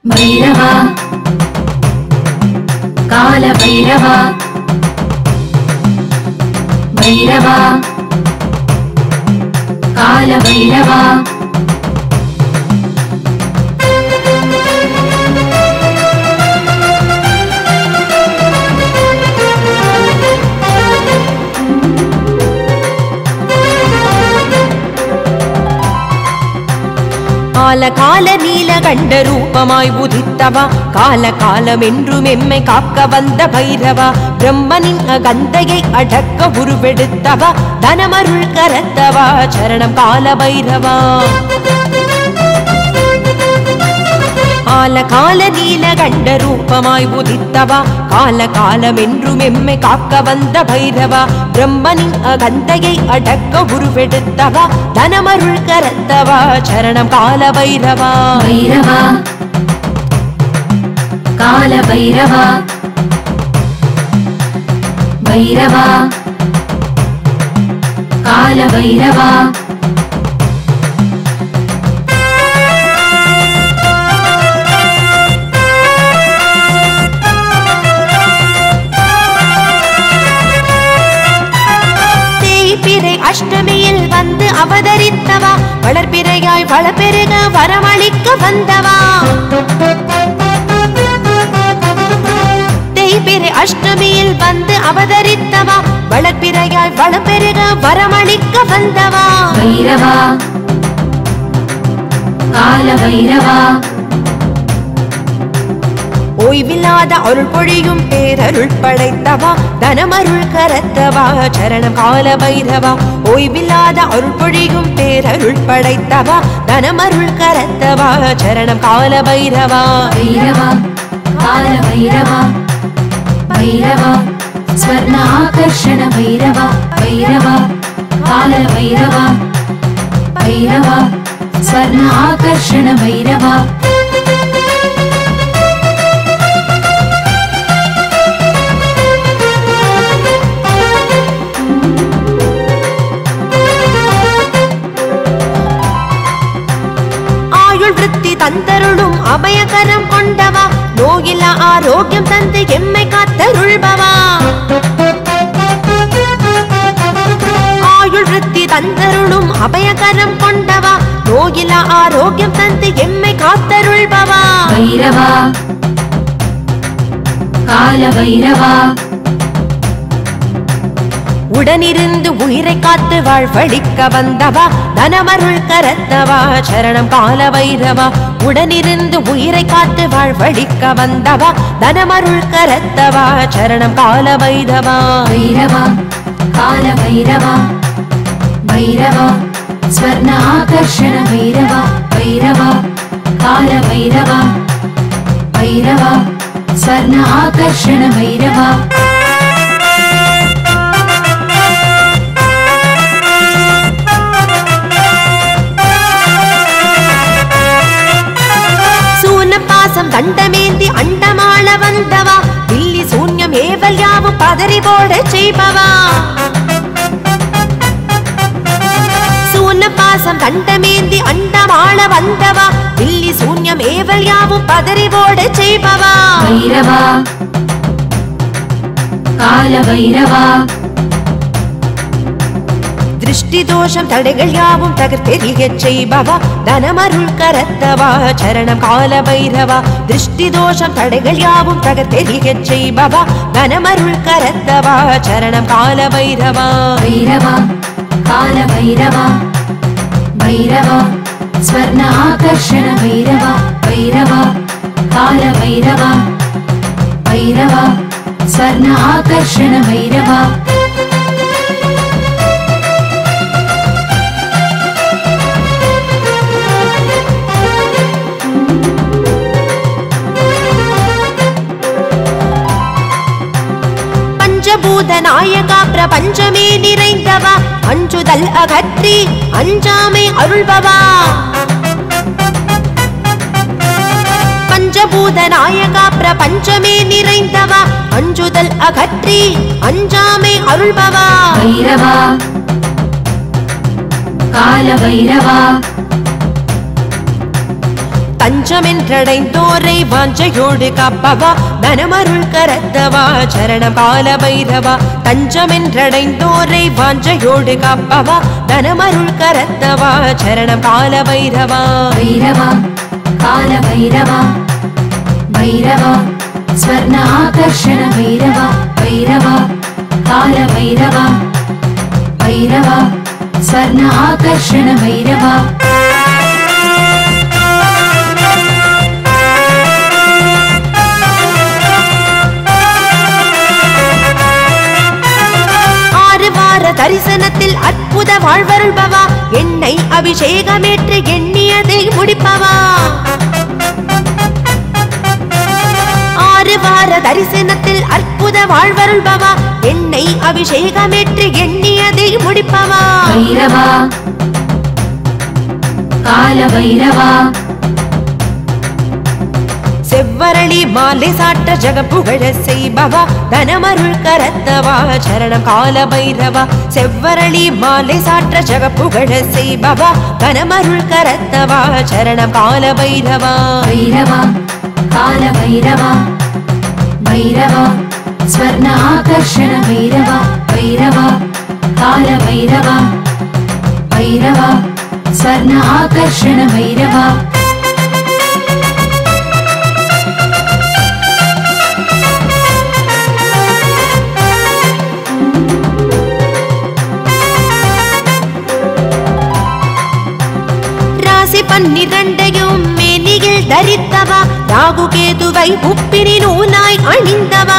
भैरवा कालभैरवा भैरवा कालभैरवा கால கால நீல கண்ட ரூபமாய் உதித்தவா கால காலம் என்றும் எம்மை காக்க வந்த பைரவா பிரம்மனின் அகந்தையை அடக்க உருவெடுத்தவா தனமருள் கரத்தவா சரணம் கால பைரவா கால கால நீல கண்ட ரூபமாய் உதித்தவா கால காலம் என்றும் எம்மை காக்க வந்த பைரவா பிரம்மனின் அகந்தையை அடக்க உருவெடுத்தவா தனமருள் கரத்தவா சரணம் கால பைரவா भैरवा कालभैरवा भैरवा कालभैरवा தேய்பிறை அஷ்டமியில் வந்து அவதரித்தவா வளர்பிறையாய் வளப்பெருக வரமளிக்க வந்தவா தேய்பிறை அஷ்டமியில் வந்து அவதரித்தவா வளர்பிறையாய் வளப்பெருக வரமளிக்க வந்தவா भैरवा कालभैरवा ஓய்வில்லாத அருள் பொழியும் பேரருள் படைத்தவா தனமருள் கரத்தவா சரணம் கால பைரவா ஓய்வில்லாத அருள் பொழியும் பேரருள் படைத்தவா தனமருள் கரத்தவா சரணம் கால பைரவா भैरवा कालभैरवा भैरवा स्वर्ण आकर्षण भैरवा भैरवा कालभैरवा भैरवा स्वर्ण आकर्षण भैरवा ஆயுள் விருத்தி தந்தருளும் அபயகரம் கொண்டவா நோயில்லா ஆரோக்கியம் தந்து எம்மை காத்தருள்பவா ஆயுள் விருத்தி தந்தருளும் அபயகரம் கொண்டவா நோயில்லா ஆரோக்கியம் தந்து எம்மை காத்தருள்பவா भैरवा कालभैरवा உடனிருந்து உயிரை காத்து வாழ்வழிக்க வந்தவா தனமருள் கரத்தவா சரணம் கால வைரவா உடனிருந்து உயிரை காத்து வாழ்வழிக்க வந்தவா தனமருள் கரத்தவா சரணம் கால வைரவா भैरवा कालभैरवा भैरवा स्वर्ण आकर्षण भैरवा भैरवा कालभैरवा भैरवा स्वर्ण आकर्षण भैरवा சூன பாசம் தண்டமேந்தி அண்டமாள வந்தவா தில்லி சூன்யம் ஏவல் யாவும் பதறி போட செய்பவா சூன பாசம் தண்டமேந்தி அண்டமாள வந்தவா தில்லி சூன்யம் ஏவல் யாவும் பதறி போட செய்பவா भैरवा कालभैरवा திருஷ்டி தோஷம் தடைகள் யாவும் தகர்த்தெறியச் செய்பவா தனமருள் கரத்தவா சரணம் கால பைரவா திருஷ்டி தோஷம் தடைகள் யாவும் தகர்த்தெறியச் செய்பவா தனமருள் கரத்தவா சரணம் கால பைரவா भैरवा कालभैरवा भैरवा स्वर्ण आकर्षण भैरवा भैरवा कालभैरवा भैरवा स्वर्ण आकर्षण भैरवा பஞ்சபூத நாயகா பிரபஞ்சமே நிறைந்தவா அஞ்சுதல் அகற்றி அஞ்சாமை அருள்பவா பஞ்சபூத நாயகா பிரபஞ்சமே நிறைந்தவா அஞ்சுதல் அகற்றி அஞ்சாமை அருள்பவா भैरवा कालभैरवा தஞ்சமென்றடைந்தோரை வாஞ்சையோடு காப்பவா தனமருள் கரத்தவா சரணம் கால பைரவா தஞ்சமென்றடைந்தோரை வாஞ்சையோடு காப்பவா தனமருள் கரத்தவா சரணம் கால பைரவா भैरवा कालभैरवा भैरवा स्वर्ण आकर्षण भैरवा भैरवा कालभैरवा भैरवा स्वर्ण आकर्षण भैरवा ஆறு வார தரிசனத்தில் அற்புத வாழ்வருள்பவா என்னை அபிஷேகமேற்று எண்ணியதை முடிப்பவா ஆறு வார தரிசனத்தில் அற்புத வாழ்வருள்பவா என்னை அபிஷேகமேற்று எண்ணியதை முடிப்பவா भैरवा कालभैरवा செவ்வரளி மாலை சாற்ற ஜகப்புகழ செய்பவா தனமருள் கரத்தவா சரணம் கால பைரவா செவ்வரளி மாலை சாற்ற ஜகப்புகழ செய்பவா தனமருள் கரத்தவா சரணம் கால பைரவா भैरवा कालभैरवा भैरवा स्वर्ण आकर्षण भैरवा भैरवा कालभैरवा भैरवा स्वर्ण आकर्षण भैरवा ராசி பன்னிரண்டையும் மேனியில் தரித்தவா ராகு கேதுவை உப்பினி நூலாய் அணிந்தவா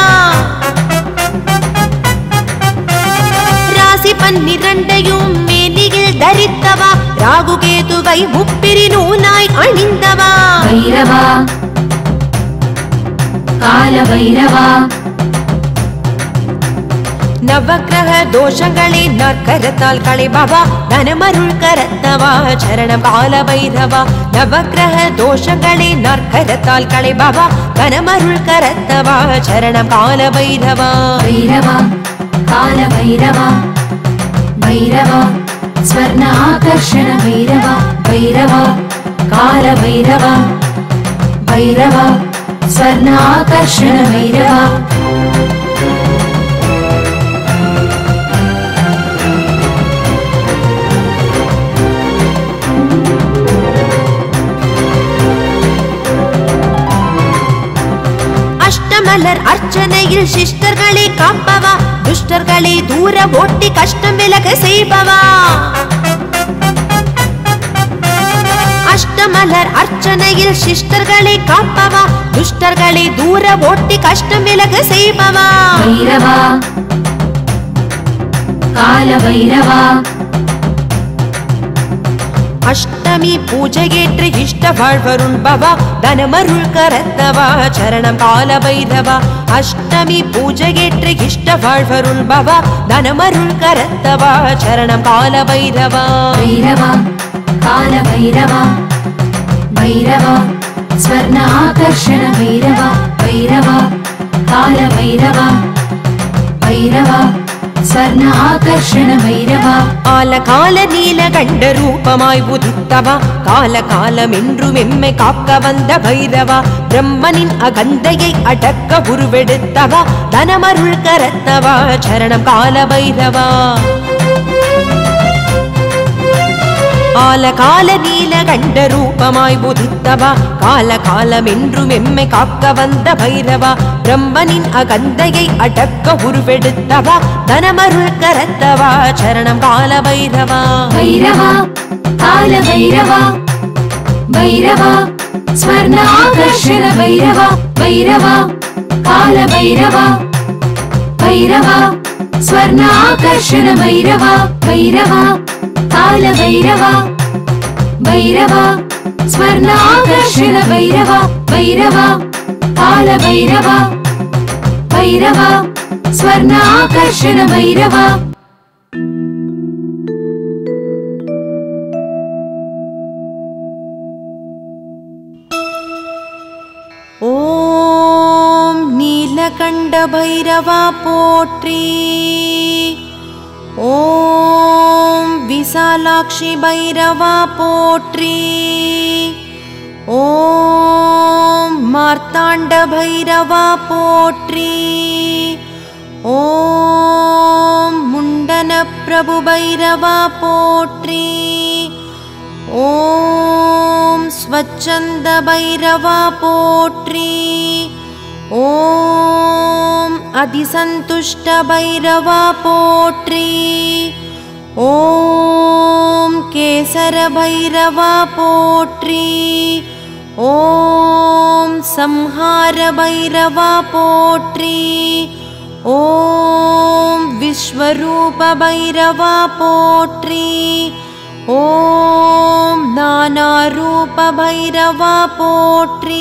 ராசி பன்னிரண்டையும் மேனியில் தரித்தவா ராகு கேதுவை உப்பிரி நூலாய் அணிந்தவா भैरवा कालभैरवा நவக்கிரக தோஷங்களை நற்கரத்தால் களைபவா தனமருள் கரத்தவா சரணம் கால பைரவா நவக்கிரக தோஷங்களை நற்கரத்தால் களைபவா தனமருள் கரத்தவா சரணம் கால பைரவா भैरवा कालभैरवा भैरवा स्वर्ण आकर्षण भैरवा भैरवा कालभैरवा भैरवा स्वर्ण आकर्षण भैरवा அஷ்டமலர் அர்ச்சனையில் சிஷ்டர்களை காப்பவா துஷ்டர்களை தூர ஓட்டி கஷ்டம் விலக செய்பவா அஷ்டமலர் அர்ச்சனையில் சிஷ்டர்களை காப்பவா துஷ்டர்களை தூர ஓட்டி கஷ்டம் விலக செய்பவா भैरवा कालभैरवा அஷ்டமி பூஜையேற்று இஷ்ட வாழ்வருள்பவா தனமருள் கரத்தவா சரணம் கால பைரவா அஷ்டமி பூஜையேற்று இஷ்ட வாழ்வருள்பவா தனமருள் கரத்தவா சரணம் கால பைரவா भैरवा कालभैरवा भैरवा स्वर्ण आकर्षण भैरवा भैरवा कालभैरवा भैरवा स्वर्ण आकर्षण भैरवा கால கால நீல கண்ட ரூபமாய் உதித்தவா கால காலம் என்றும் எம்மை காக்க வந்த பைரவா பிரம்மனின் அகந்தையை அடக்க உருவெடுத்தவா தனமருள் கரத்தவா சரணம் கால பைரவா கால கால நீல கண்ட ரூபமாய் உதித்தவா கால காலம் என்றும் எம்மை காக்க வந்த பைரவா பிரம்மனின் அகந்தையை அடக்க உருவெடுத்தவா தனமருள் கரத்தவா சரணம் கால பைரவா भैरवा कालभैरवा भैरवा स्वर्ण आकर्षण भैरवा भैरवा कालभैरवा भैरवा स्वर्ण आकर्षण भैरवा भैरवा कालभैरवा भैरवा स्वर्ण आकर्षण भैरवा भैरवा कालभैरवा भैरवा स्वर्ण आकर्षण भैरवा ஓம் நீலகண்ட பைரவா போற்றி ஓம் விசாலாட்சி பைரவா போற்றி ॐ मार्ताण्डभैरवा पोट्री ॐ मुण्डनप्रभुभैरवा पोट्री ॐ स्वच्छन्दभैरवा पोट्री ॐ அதிசந்துஷ்டபைரவா போற்றி ஓம் கேசரபைரவா போற்றி ஓம் சம்ஹாரபைரவா போற்றி ஓம் விஸ்வரூபபைரவா போற்றி ஓம் நானாரூபபைரவா போற்றி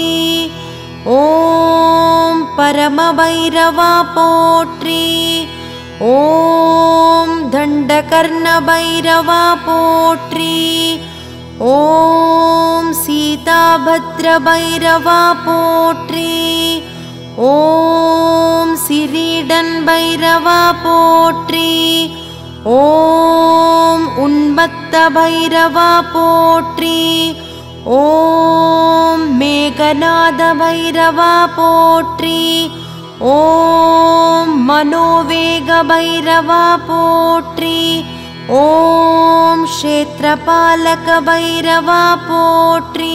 ஓம் பரமபைரவா போற்றி ஓம் தண்டகர்ணபைரவா போற்றி ஓம் சீதாபத்ரபைரவா போற்றி ஓம் சிரீடன் பைரவா போற்றி ஓம் உன்பத்த பைரவா போற்றி ஓம் மேகநாத பைரவா போற்றி ஓம் மனோவேக பைரவா போற்றி ஓம் க்ஷேத்திரபாலக பைரவா போற்றி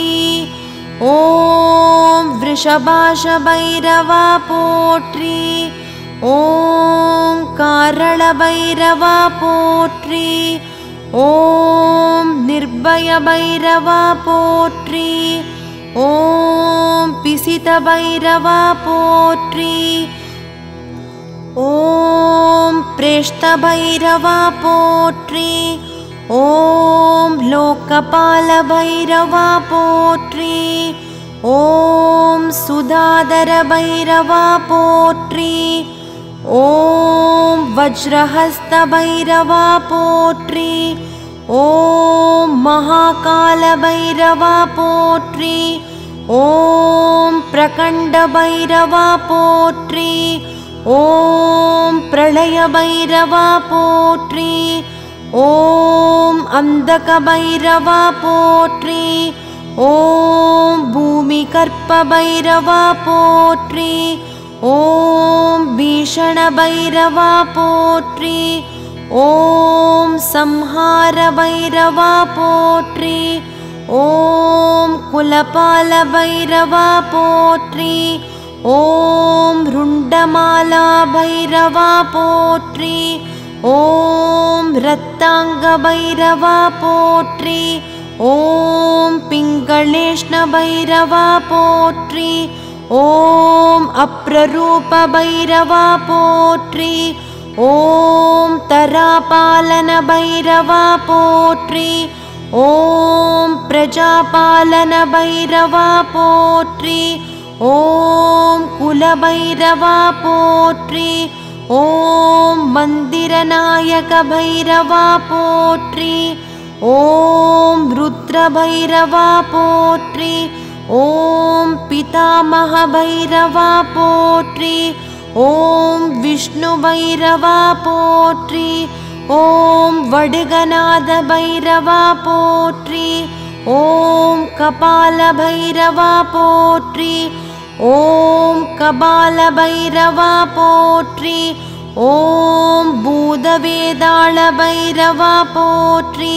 ஓம் விருஷபாஷ பைரவா போற்றி ஓம் காரள பைரவா போற்றி ஓம் நிர்பய பைரவா போற்றி ஓம் பிசித பைரவா போற்றி ஓம் பிரேஷ்ட பைரவா போற்றி ஓம் லோகபால பைரவா போற்றி ஓம் சுதாதர பைரவா போற்றி ஓம் வஜ்ரஹஸ்த பைரவா போற்றி ஓம் மகாகால பைரவா போற்றி ஓம் பிரகண்ட பைரவா போற்றி ஓம் பிரளய பைரவா போற்றி ஓம் அந்தக பைரவா போற்றி ஓம் பூமி கற்ப பைரவா போற்றி ஓம் பீஷண பைரவா போற்றி ஓம் சம்ஹார பைரவா போற்றி ஓம் குலபால பைரவா போற்றி ஓம் ருண்டமாலா பைரவா போற்றி ஓம் ரத்தாங்க பைரவா போற்றி ஓம் பிங்களேஷ்ண பைரவா போற்றி ஓம் அப்ரரூப பைரவா போற்றி ஓம் தராபாலன பைரவா போற்றி ஓம் பிரஜாபாலன பைரவா போற்றி ஓம் குலபைரவா போற்றி ஓம் மந்திரநாயக பைரவா போற்றி ஓம் ருத்ரபைரவா போற்றி ஓம் பிதாமக பைரவா போற்றி ஓம் விஷ்ணு பைரவா போற்றி ஓம் வடுகநாத பைரவா போற்றி ஓம் கபால பைரவா போற்றி ஓம் கபால பைரவா போற்றி ஓம் பூதவேதாள பைரவா போற்றி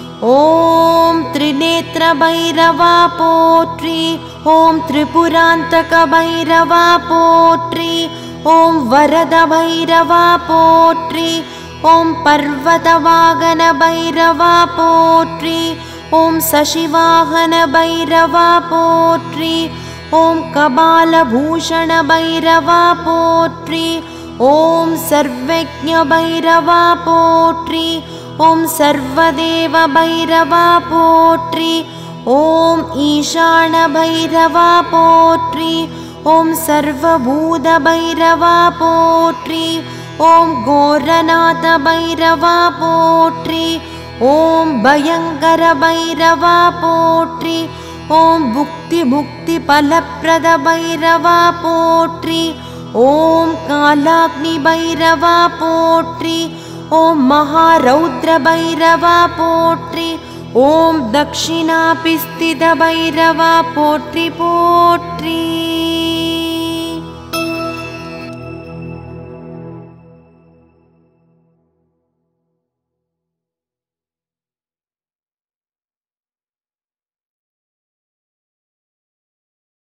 ஓம் திரிநேத்திர பைரவா போற்றி ஓம் திரிபுராந்தக பைரவா போற்றி ஓம் வரத பைரவா போற்றி ஓம் பர்வத வாகன பைரவா போற்றி ஓம் சசிவாகன பைரவா போற்றி ஓம் கபாலபூஷண பைரவா போற்றி ஓம் சர்வஜ பைரவா போற்றி ஓம் சர்வதேவ பைரவா போற்றி ஓம் ஈசான பைரவா போற்றி ஓம் சர்வபூத பைரவா போற்றி ஓம் கோரநாத பைரவா போற்றி ஓம் பயங்கர பைரவா போற்றி ஓம் புக்தி முக்தி பலப்பிரத பைரவா போற்றி ஓம் காலாக்னி பைரவா போற்றி ஓம் மகாரௌத்ர பைரவா போற்றி ஓம் தக்ஷிணாபிஸ்தித பைரவா போற்றி போற்றி